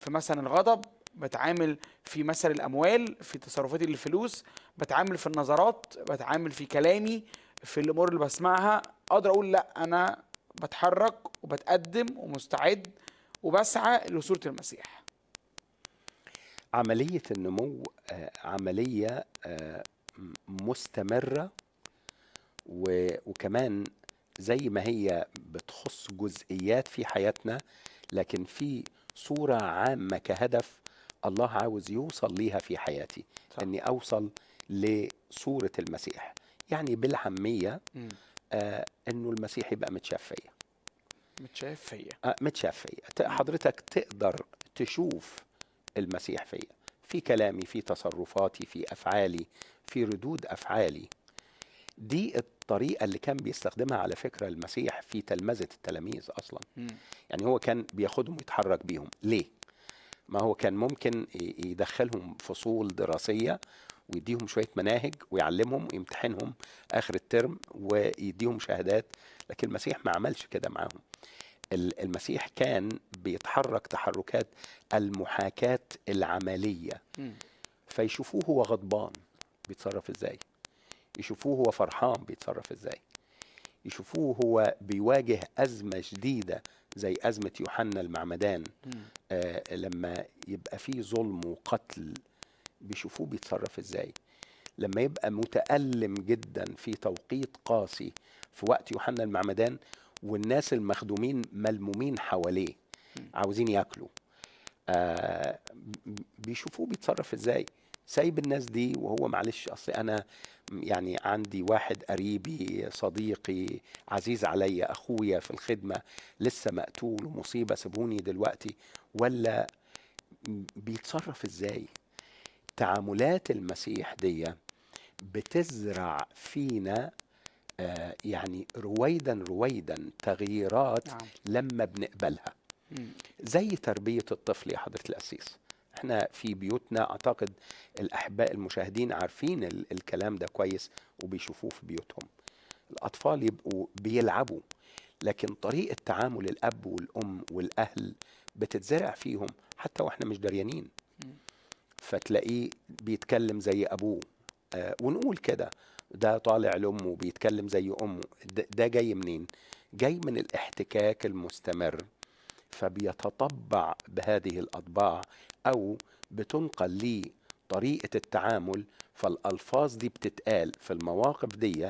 في مثلا الغضب بتعامل في مثل الاموال في تصرفاتي للفلوس بتعامل في النظرات بتعامل في كلامي في الامور اللي بسمعها اقدر اقول لا انا بتحرك وبتقدم ومستعد وبسعى لصوره المسيح عملية النمو آه، عملية آه، م- مستمرة و- وكمان زي ما هي بتخص جزئيات في حياتنا لكن في صورة عامة كهدف الله عاوز يوصل ليها في حياتي صح. اني اوصل لصورة المسيح يعني بالعامية مم. آه انه المسيح يبقى متشاف فيا متشاف فيا آه، متشاف فيا ت- حضرتك تقدر تشوف المسيح فيا في كلامي في تصرفاتي في افعالي في ردود افعالي دي الطريقه اللي كان بيستخدمها على فكره المسيح في تلمذه التلاميذ اصلا مم. يعني هو كان بياخدهم يتحرك بيهم ليه ما هو كان ممكن ي- يدخلهم فصول دراسيه ويديهم شويه مناهج ويعلمهم ويمتحنهم اخر الترم ويديهم شهادات لكن المسيح ما عملش كده معاهم ال- المسيح كان بيتحرك تحركات المحاكاة العملية مم. فيشوفوه هو غضبان بيتصرف ازاي يشوفوه هو فرحان بيتصرف ازاي يشوفوه هو بيواجه أزمة شديدة زي أزمة يوحنا المعمدان مم. آه لما يبقى فيه ظلم وقتل بيشوفوه بيتصرف ازاي لما يبقى متألم جدا في توقيت قاسي في وقت يوحنا المعمدان والناس المخدومين ملمومين حواليه عاوزين ياكلوا آه ب- بيشوفوه بيتصرف ازاي سايب الناس دي وهو معلش اصل انا يعني عندي واحد قريبي صديقي عزيز عليا اخويا في الخدمه لسه مقتول ومصيبه سيبوني دلوقتي ولا بيتصرف ازاي تعاملات المسيح دي بتزرع فينا آه يعني رويدا رويدا تغييرات نعم لما بنقبلها مم. زي تربية الطفل يا حضرة الأسيس احنا في بيوتنا اعتقد الاحباء المشاهدين عارفين ال- الكلام ده كويس وبيشوفوه في بيوتهم الاطفال يبقوا بيلعبوا لكن طريقة تعامل الاب والام والاهل بتتزرع فيهم حتى واحنا مش دريانين مم. فتلاقيه بيتكلم زي ابوه آه ونقول كده ده طالع لامه بيتكلم زي امه ده, ده جاي منين جاي من الاحتكاك المستمر فبيتطبع بهذه الاطباع او بتنقل ليه طريقه التعامل فالالفاظ دي بتتقال في المواقف دي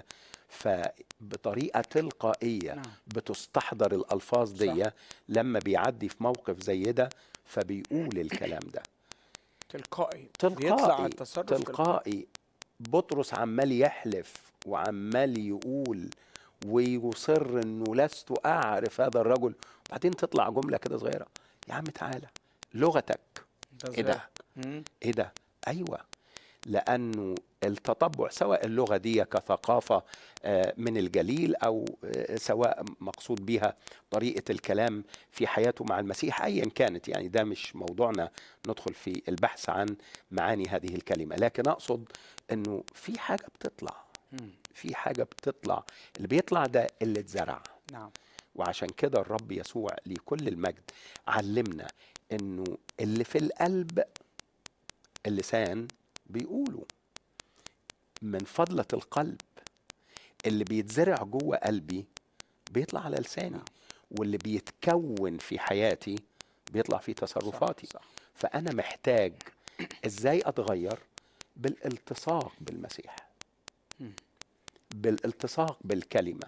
فبطريقه تلقائيه نعم بتستحضر الالفاظ دي صح. لما بيعدي في موقف زي ده فبيقول الكلام ده تلقائي تلقائي بيطلع التصرف تلقائي تلقائي بطرس عمال يحلف وعمال يقول ويصر انه لست اعرف هذا الرجل وبعدين تطلع جمله كده صغيره يا عم تعالى لغتك ايه ده مم. ايه ده ايوه لانه التطبع سواء اللغه دي كثقافه آه، من الجليل او آه، سواء مقصود بها طريقه الكلام في حياته مع المسيح ايا كانت يعني ده مش موضوعنا ندخل في البحث عن معاني هذه الكلمه لكن اقصد انه في حاجه بتطلع مم. في حاجه بتطلع اللي بيطلع ده اللي اتزرع نعم وعشان كده الرب يسوع لكل المجد علمنا انه اللي في القلب اللسان بيقولوا من فضلة القلب اللي بيتزرع جوه قلبي بيطلع على لساني نعم. واللي بيتكون في حياتي بيطلع في تصرفاتي صح, صح. فأنا محتاج إزاي أتغير بالالتصاق بالمسيح مم. بالالتصاق بالكلمة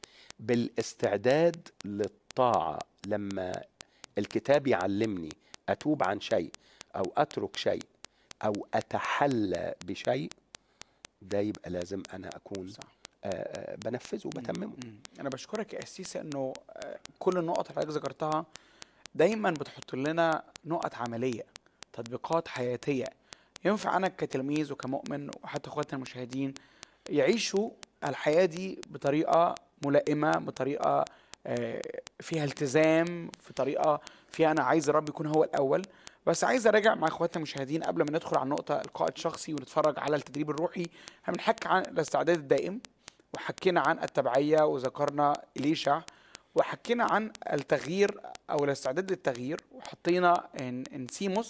بالاستعداد للطاعة لما الكتاب يعلمني أتوب عن شيء أو أترك شيء أو أتحلى بشيء ده يبقى لازم أنا أكون صح. آه، آه، بنفذه وبتممه مم. انا بشكرك يا اسيس انه آه، كل النقط اللي حضرتك ذكرتها دايما بتحط لنا نقط عمليه تطبيقات حياتيه ينفع انا كتلميذ وكمؤمن وحتى اخواتنا المشاهدين يعيشوا الحياه دي بطريقه ملائمه بطريقه آه، فيها التزام في طريقه فيها انا عايز الرب يكون هو الاول بس عايز اراجع مع اخواتنا المشاهدين قبل ما ندخل على النقطه القائد شخصي ونتفرج على التدريب الروحي احنا بنحكي عن الاستعداد الدائم وحكينا عن التبعية وذكرنا إليشع وحكينا عن التغيير او الاستعداد للتغيير وحطينا ان انسيموس